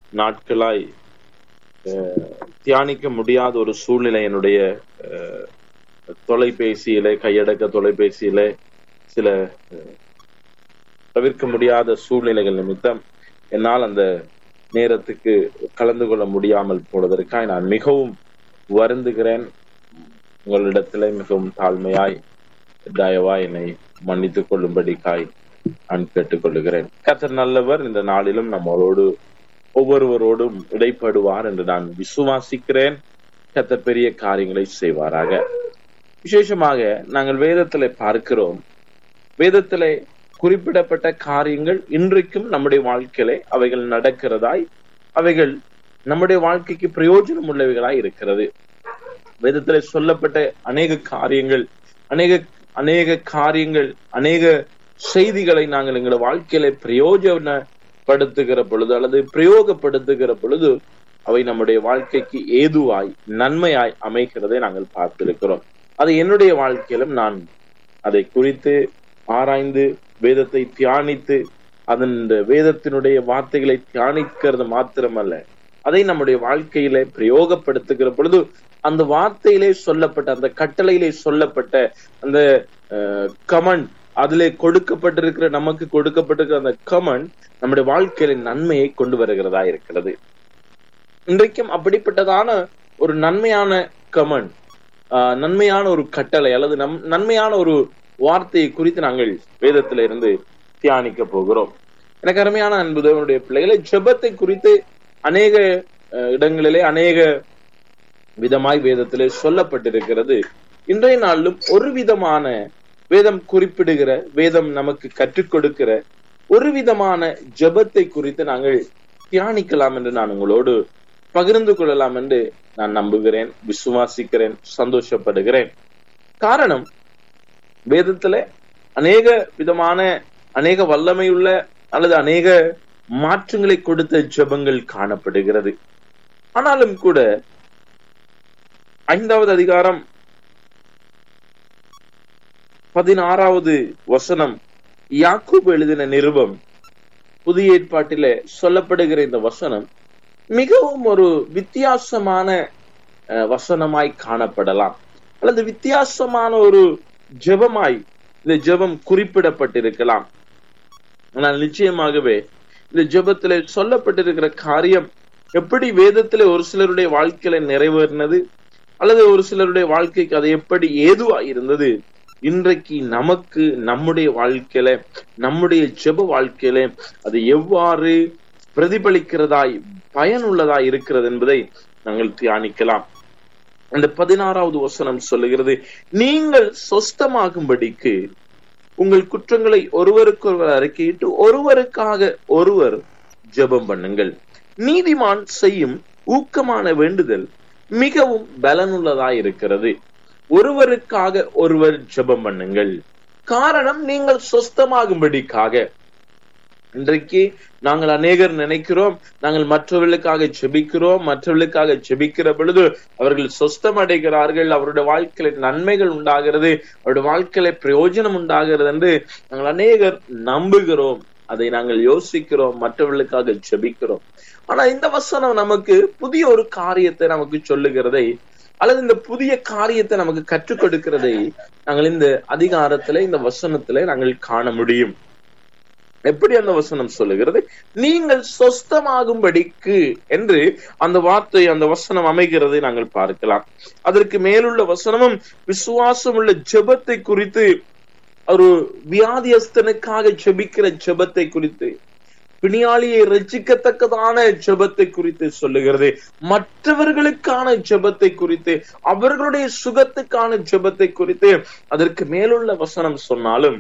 நாட்களாய் அஹ், தியானிக்க முடியாத ஒரு சூழ்நிலை என்னுடைய அஹ், தொலைபேசியில கையடக்க தொலைபேசியில சில அஹ், தவிர்க்க முடியாத சூழ்நிலைகள் நிமித்தம் என்னால் அந்த நேரத்துக்கு கலந்து கொள்ள முடியாமல் போனதற்காக நான் மிகவும் வருந்துகிறேன் உங்களிடத்துல மிகவும் தாழ்மையாய் தயவாய் என்னை மன்னித்துக் கொள்ளும்படிக்காய் நான் கேட்டுக்கொள்ளுகிறேன் கர்த்தர் நல்லவர் இந்த நாளிலும் நம்மளோடு ஒவ்வொருவரோடும் இடைப்படுவார் என்று நான் விசுவாசிக்கிறேன் கர்த்தர் பெரிய காரியங்களை செய்வாராக விசேஷமாக நாங்கள் வேதத்திலே பார்க்கிறோம் வேதத்திலே குறிப்பிடப்பட்ட காரியங்கள் இன்றைக்கும் நம்முடைய வாழ்க்கையிலே அவைகள் நடக்கிறதாய் அவைகள் நம்முடைய வாழ்க்கைக்கு பிரயோஜனம் உள்ளவைகளாய் இருக்கிறது வேதத்திலே சொல்லப்பட்ட அநேக காரியங்கள் அநேக அநேக காரியங்கள் அநேக செய்திகளை நாங்கள் எங்களுடைய வாழ்க்கையில பிரயோஜனப்படுத்துகிற பொழுது அல்லது பிரயோகப்படுத்துகிற பொழுது அவை நம்முடைய வாழ்க்கைக்கு ஏதுவாய் நன்மையாய் அமைகிறதை நாங்கள் பார்த்திருக்கிறோம் அது என்னுடைய வாழ்க்கையிலும் நான் அதை குறித்து ஆராய்ந்து வேதத்தை தியானித்து அதன் வேதத்தினுடைய வார்த்தைகளை தியானிக்கிறது மாத்திரமல்ல அதை நம்முடைய வாழ்க்கையில பிரயோகப்படுத்துகிற பொழுது அந்த வார்த்தையிலே சொல்லப்பட்ட அந்த கட்டளையிலே சொல்லப்பட்ட அந்த கமண்ட் அதிலே கொடுக்கப்பட்டிருக்கிற நமக்கு கொடுக்கப்பட்டிருக்கிற அந்த கமண்ட் நம்முடைய வாழ்க்கையில நன்மையை கொண்டு வருகிறதா இருக்கிறது இன்றைக்கும் அப்படிப்பட்டதான ஒரு நன்மையான கமண்ட் நன்மையான ஒரு கட்டளை அல்லது நம் நன்மையான ஒரு வார்த்தையை குறித்து நாங்கள் வேதத்தில இருந்து தியானிக்க போகிறோம் எனக்கு அருமையான அன்பு தேவனுடைய பிள்ளைகளை ஜெபத்தை குறித்து அநேக அஹ், இடங்களிலே அநேக விதமாய் வேதத்திலே சொல்லப்பட்டிருக்கிறது இன்றைய நாளிலும் ஒரு விதமான வேதம் குறிப்பிடுகிற வேதம் நமக்கு கற்றுக் கொடுக்கிற ஒரு விதமான ஜெபத்தை குறித்து நாங்கள் தியானிக்கலாம் என்று நான் உங்களோடு பகிர்ந்து கொள்ளலாம் என்று நான் நம்புகிறேன் விசுவாசிக்கிறேன் சந்தோஷப்படுகிறேன் காரணம் வேதத்துல அநேக விதமான அநேக வல்லமையுள்ள அல்லது அநேக மாற்றங்களை கொடுத்த ஜெபங்கள் காணப்படுகிறது ஆனாலும் கூட ஐந்தாவது அதிகாரம் பதினாறாவது வசனம் யாக்கூப் எழுதின நிருபம் புதிய ஏற்பாட்டிலே சொல்லப்படுகிற இந்த வசனம் மிகவும் ஒரு வித்தியாசமான அஹ், வசனமாய் காணப்படலாம் அல்லது வித்தியாசமான ஒரு ஜெபமாய் இந்த ஜெபம் குறிப்பிடப்பட்டிருக்கலாம் ஆனால் நிச்சயமாகவே இந்த ஜெபத்திலே சொல்லப்பட்டிருக்கிற காரியம் எப்படி வேதத்திலே ஒரு சிலருடைய வாழ்க்கையில நிறைவேறினது அல்லது ஒரு சிலருடைய வாழ்க்கைக்கு அது எப்படி ஏதுவா இருந்தது இன்றைக்கு நமக்கு நம்முடைய வாழ்க்கையில நம்முடைய ஜெப வாழ்க்கையில அது எவ்வாறு பிரதிபலிக்கிறதாய் பயனுள்ளதாய் இருக்கிறது என்பதை நாங்கள் தியானிக்கலாம் அந்த பதினாறாவது வசனம் சொல்லுகிறது நீங்கள் சொஸ்தமாகும்படிக்கு உங்கள் குற்றங்களை ஒருவருக்கொருவர் அறிக்கையிட்டு ஒருவருக்காக ஒருவர் ஜெபம் பண்ணுங்கள் நீதிமான் செய்யும் ஊக்கமான வேண்டுதல் மிகவும் பலனுள்ளதாய் இருக்கிறது ஒருவருக்காக ஒருவர் ஜெபம் பண்ணுங்கள் காரணம் நீங்கள் சொஸ்தமாகும்படிக்காக இன்றைக்கு நாங்கள் அநேகர் நினைக்கிறோம் நாங்கள் மற்றவர்களுக்காக ஜெபிக்கிறோம் மற்றவர்களுக்காக ஜெபிக்கிற பொழுது அவர்கள் சொஸ்தம் அடைகிறார்கள் அவருடைய வாழ்க்கையில நன்மைகள் உண்டாகிறது அவருடைய வாழ்க்கையில பிரயோஜனம் உண்டாகிறது என்று நாங்கள் அநேகர் நம்புகிறோம் அதை நாங்கள் யோசிக்கிறோம் மற்றவர்களுக்காக ஜெபிக்கிறோம் ஆனா இந்த வசனம் நமக்கு புதிய ஒரு காரியத்தை நமக்கு சொல்லுகிறதை அல்லது இந்த புதிய காரியத்தை நமக்கு கற்றுக் கொடுக்கிறதை நாங்கள் இந்த அதிகாரத்துல இந்த வசனத்துல நாங்கள் காண முடியும் எப்படி அந்த வசனம் சொல்லுகிறது நீங்கள் சொஸ்தமாகும்படிக்கு என்று அந்த வார்த்தை அந்த வசனம் அமைகிறதை நாங்கள் பார்க்கலாம் அதற்கு மேலுள்ள வசனமும் விசுவாசம் உள்ள ஜெபத்தை குறித்து ஒரு வியாதியஸ்தனுக்காக ஜெபிக்கிற ஜெபத்தை குறித்து பிணியாளியை ரட்சிக்கத்தக்கதான ஜெபத்தை குறித்து சொல்லுகிறது மற்றவர்களுக்கான ஜெபத்தை குறித்து அவர்களுடைய சுகத்துக்கான ஜெபத்தை குறித்து அதற்கு மேலுள்ள வசனம் சொன்னாலும்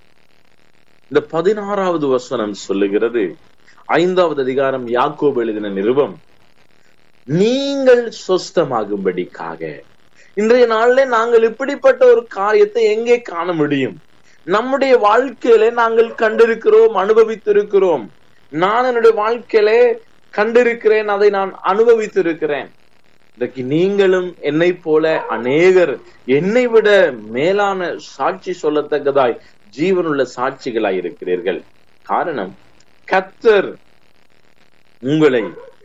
இந்த பதினாறாவது வசனம் சொல்லுகிறது ஐந்தாவது அதிகாரம் யாக்கோபு எழுதின நிருபம் நீங்கள் சொஸ்தமாகும்படிக்காக இன்றைய நாளிலே நாங்கள் இப்படிப்பட்ட ஒரு காரியத்தை எங்கே காண முடியும் நம்முடைய வாழ்க்கையில நாங்கள் கண்டிருக்கிறோம் அனுபவித்திருக்கிறோம் நான் என்னுடைய வாழ்க்கையில கண்டிருக்கிறேன் அதை நான் அனுபவித்திருக்கிறேன் இன்றைக்கு நீங்களும் என்னை போல அநேகர் என்னை விட மேலான சாட்சி சொல்லத்தக்கதாய் ஜீவனுள்ள சாட்சிகளாய் இருக்கிறீர்கள் காரணம் கத்தர் உங்களை